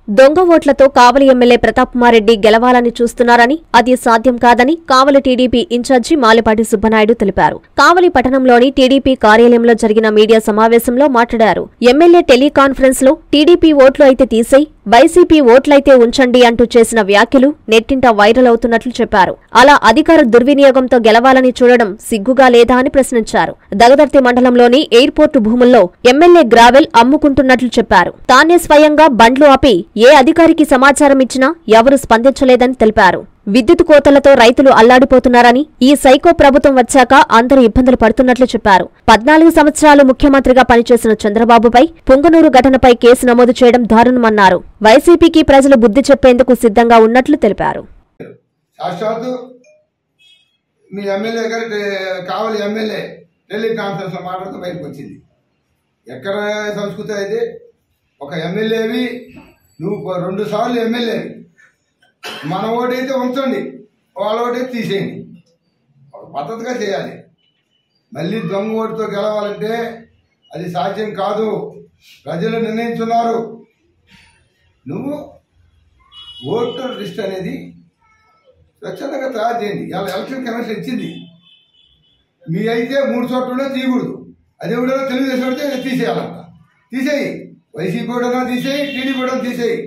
దొంగ ఓట్లతో కావలి ఎమ్మెల్యే ప్రతాప్ కుమార్ రెడ్డి గెలవాలని చూస్తున్నారని అది సాధ్యం కాదని కావలి టీడీపీ ఇన్ఛార్జి మాలిపాటి సుబ్బనాయుడు తెలిపారు కావలి పట్టణంలోని టీడీపీ కార్యాలయంలో జరిగిన మీడియా సమావేశంలో మాట్లాడారు ఎమ్మెల్యే టెలికాన్ఫరెన్స్ లో టీడీపీ ఓట్లు అయితే తీసేయి వైసీపీ ఓట్లయితే ఉంచండి అంటూ చేసిన వ్యాఖ్యలు నెట్టింట వైరల్ అవుతున్నట్లు చెప్పారు అలా అధికార దుర్వినియోగంతో గెలవాలని చూడడం సిగ్గుగా లేదా అని ప్రశ్నించారు దగదర్తి మండలంలోని ఎయిర్పోర్టు భూముల్లో ఎమ్మెల్యే గ్రావెల్ అమ్ముకుంటున్నట్లు చెప్పారు తానే స్వయంగా బండ్లు ఆపి ఏ అధికారికి సమాచారం ఇచ్చినా ఎవరూ స్పందించలేదని తెలిపారు విద్యుత్ కోతలతో రైతులు అల్లాడిపోతున్నారని ఈ సైకో ప్రభుత్వం వచ్చాక అందరూ ఇబ్బందులు పడుతున్నట్లు చెప్పారు పద్నాలుగు సంవత్సరాలు ముఖ్యమంత్రిగా పనిచేసిన చంద్రబాబుపై పుంగనూరు ఘటనపై కేసు నమోదు చేయడం దారుణమన్నారు వైసీపీకి ప్రజలు బుద్ధి చెప్పేందుకు సిద్ధంగా ఉన్నట్లు తెలిపారు సాక్షాత్తు మీ ఎమ్మెల్యే గారి టె- కావలి ఎమ్మెల్యే టెలికాన్ఫరెన్స్ లో మాట్లాడుతూ బయటకు వచ్చింది ఎక్కడ సంస్కృతి అయితే ఒక ఎమ్మెల్యేవి నువ్వు ప- రెండు సార్లు ఎమ్మెల్యేవి మన ఓటైతే ఉంచండి వాళ్ళ ఓటైతే తీసేయండి ఒక పద్ధతిగా చేయాలి మళ్ళీ దొంగ ఓటుతో గెలవాలంటే అది సాధ్యం కాదు ప్రజలు నిర్ణయించున్నారు నువ్వు ఓటర్ లిస్ట్ అనేది స్వచ్ఛందంగా తయారు చేయండి ఇలా ఎలక్షన్ కమిషన్ ఇచ్చింది మీ అయితే మూడు చోట్ల తీయకూడదు అది కూడా తెలుగుదేశం అయితే తీసేయాలంట తీసేయి వైసీపీ కూడా తీసేయి టీడీపీ కూడా తీసేయి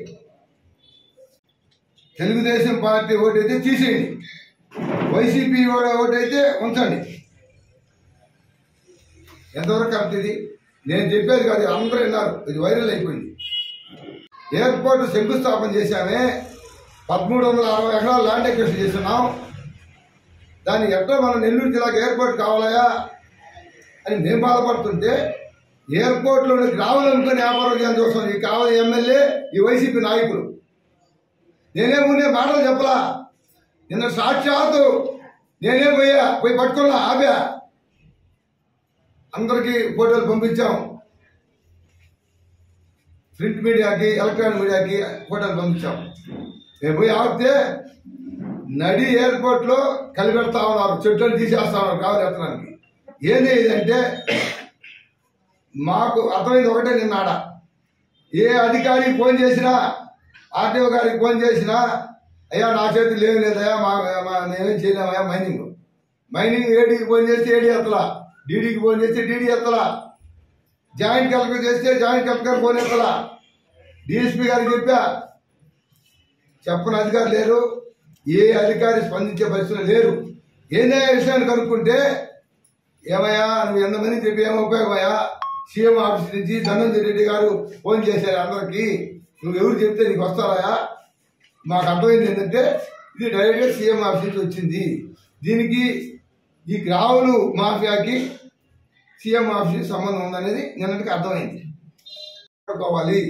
తెలుగుదేశం పార్టీ ఓటు అయితే తీసేయండి వైసీపీ ఓటు అయితే ఉంచండి ఎంతవరకు కరెక్ట్ ఇది నేను చెప్పేది కాదు అందరూ విన్నారు ఇది వైరల్ అయిపోయింది ఎయిర్పోర్ట్ శంకుస్థాపన చేశామే పదమూడు వందల అరవై ఎకరాలు ల్యాండ్ ఎక్వేషన్ చేస్తున్నాం దాన్ని ఎట్లా మన నెల్లూరు జిల్లాకి ఎయిర్పోర్ట్ కావాలయా అని మేము బాధపడుతుంటే ఎయిర్పోర్ట్లోని గ్రామాలు అమ్ముకొని వ్యాపారం చేయాలని చూస్తాం ఈ కావాలి ఎమ్మెల్యే ఈ వైసీపీ నాయకులు నేనే ముందే మాటలు చెప్పలా నిన్న సాక్షాత్తు నేనే పోయా పోయి పట్టుకున్నా ఆపా అందరికీ ఫోటోలు పంపించాం ప్రింట్ మీడియాకి ఎలక్ట్రానిక్ మీడియాకి ఫోటోలు పంపించాం మేము పోయి ఆపితే నడి ఎయిర్పోర్ట్ లో కలిపెడతా ఉన్నారు చెట్లు తీసేస్తా ఉన్నారు కావాలి ఎత్తడానికి ఏంది ఇదంటే మాకు అర్థమైంది ఒకటే నిన్న ఆడ ఏ అధికారికి ఫోన్ చేసినా ఆర్టీఓ గారికి ఫోన్ చేసినా అయ్యా నా చేతులు ఏం లేదయ్యా మా మా- మేమేం చేయలేమయ్యా మైనింగ్ మైనింగ్ ఏడీకి ఫోన్ చేస్తే ఏడీ ఎత్తలా డీడీకి ఫోన్ చేస్తే డీడీ ఎత్తలా జాయింట్ కలెక్టర్ చేస్తే జాయింట్ కలెక్టర్ ఫోన్ ఎత్తలా డిఎస్పీ గారికి చెప్పా చెప్పని అధికారులు లేరు ఏ అధికారి స్పందించే పరిస్థితులు లేరు ఏదైనా విషయాన్ని కనుక్కుంటే ఏమయ్యా నువ్వు ఎంతమంది చెప్పి ఏం ఉపయోగమయ్యా సీఎం ఆఫీస్ నుంచి ధనంజయ రెడ్డి గారు ఫోన్ చేశారు అందరికి నువ్వు ఎవరు చెప్తే నీకు వస్తారా మాకు అర్థమైంది ఏంటంటే ఇది డైరెక్ట్గా సీఎం ఆఫీస్ నుంచి వచ్చింది దీనికి ఈ గ్రాములు మాఫియాకి సీఎం ఆఫీస్ సంబంధం ఉందనేది నిన్నటికి అర్థమైంది పట్టుకోవాలి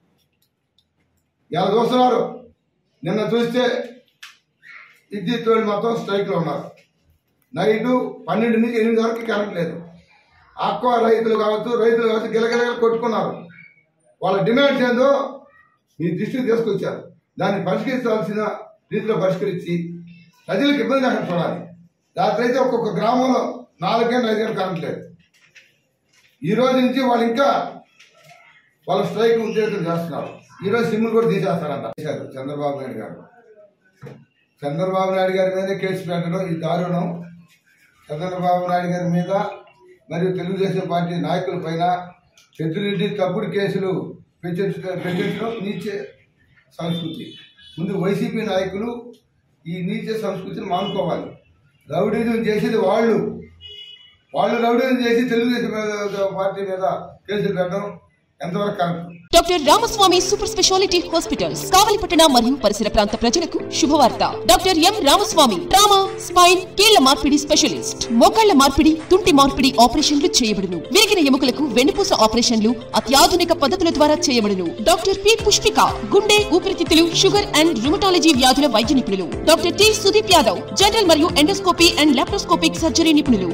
ఇలా చూస్తున్నారు నిన్న చూస్తే విద్యుత్ వాళ్ళు మొత్తం స్ట్రైక్లో ఉన్నారు నైటు పన్నెండు నుంచి ఎనిమిది వరకు కరెంట్ లేదు ఆక్వా రైతులు కావచ్చు రైతులు కావచ్చు గిలగిలగల కొట్టుకున్నారు వాళ్ళ డిమాండ్స్ ఏందో మీ దృష్టికి తీసుకొచ్చారు దాన్ని పరిష్కరించాల్సిన రీతిలో పరిష్కరించి ప్రజలకు ఇబ్బంది లేకుండా చూడాలి రాత్రి అయితే ఒక్కొక్క గ్రామంలో నాలుగేళ్ళు ఐదేళ్ళు కరెంట్ లేదు ఈ రోజు నుంచి వాళ్ళు ఇంకా వాళ్ళ స్ట్రైక్ ఉద్యోగం చేస్తున్నారు ఈ రోజు సిమ్లు కూడా తీసేస్తారంట చేశారు చంద్రబాబు నాయుడు గారు చంద్రబాబు నాయుడు గారి మీద కేసు పెట్టడం ఈ దారుణం చంద్రబాబు నాయుడు గారి మీద మరియు తెలుగుదేశం పార్టీ నాయకుల పైన పెద్దిరెడ్డి తప్పుడు కేసులు పెట్టించడం పెట్టించడం నీచ సంస్కృతి ముందు వైసీపీ నాయకులు ఈ నీచ సంస్కృతిని మానుకోవాలి రౌడీజం చేసేది వాళ్ళు వాళ్ళు రౌడీజం చేసి తెలుగుదేశం మీద- పార్టీ మీద కేసులు పెట్టడం ఎంతవరకు correct doctor Ramaswamy super speciality hospitals కావలిపట్టణ మరియు పరిసర ప్రాంత ప్రజలకు శుభవార్త doctor M Ramaswamy trauma spine కీళ్ల మార్పిడి స్పెషలిస్ట్ మోకాళ్ల మార్పిడి తుంటి మార్పిడి ఆపరేషన్లు చేయబడును విరిగిన ఎముకలకు వెన్నుపూస ఆపరేషన్లు అత్యాధునిక పద్ధతుల ద్వారా చేయబడును డాక్టర్ పి పుష్పిక గుండె ఊపిరితిత్తులు షుగర్ అండ్ రుమటాలజీ వ్యాధుల వైద్య నిపుణులు doctor T Sudeep Yadav general మరియు ఎండోస్కోపీ అండ్ లాప్రోస్కోపిక్ సర్జరీ నిపుణులు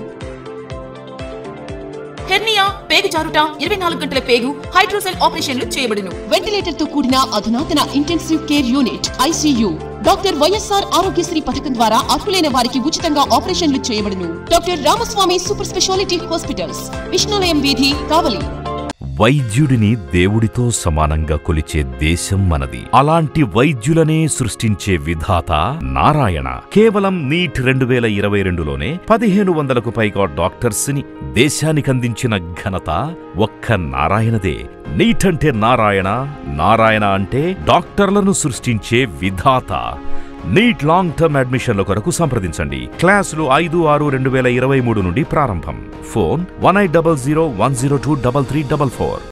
హెర్నియా పేగు జారుట ఇరవై నాలుగు గంటల పేగు హైడ్రోసెల్ ఆపరేషన్లు చేయబడును వెంటిలేటర్ తో కూడిన అధునాతన intensive care unit ICU doctor YSR Aarogyasri పథకం ద్వారా అర్హులైన వారికి ఉచితంగా ఆపరేషన్లు చేయబడును doctor Ramaswamy super speciality hospitals Vishnulayam వీధి కావలి వైద్యుడిని దేవుడితో సమానంగా కొలిచే దేశం మనది అలాంటి వైద్యులనే సృష్టించే విధాత నారాయణ కేవలం నీట్ రెండు వేల ఇరవై రెండులోనే పదిహేను వందలకు పైగా డాక్టర్స్ ని దేశానికి అందించిన ఘనత ఒక్క నారాయణదే నీట్ అంటే నారాయణ నారాయణ అంటే డాక్టర్లను సృష్టించే విధాత నీట్ లాంగ్ టర్మ్ అడ్మిషన్ల కొరకు సంప్రదించండి క్లాసులు ఐదు ఆరు రెండు వేల ఇరవై మూడు నుండి ప్రారంభం phone one eight double zero one zero two double three double four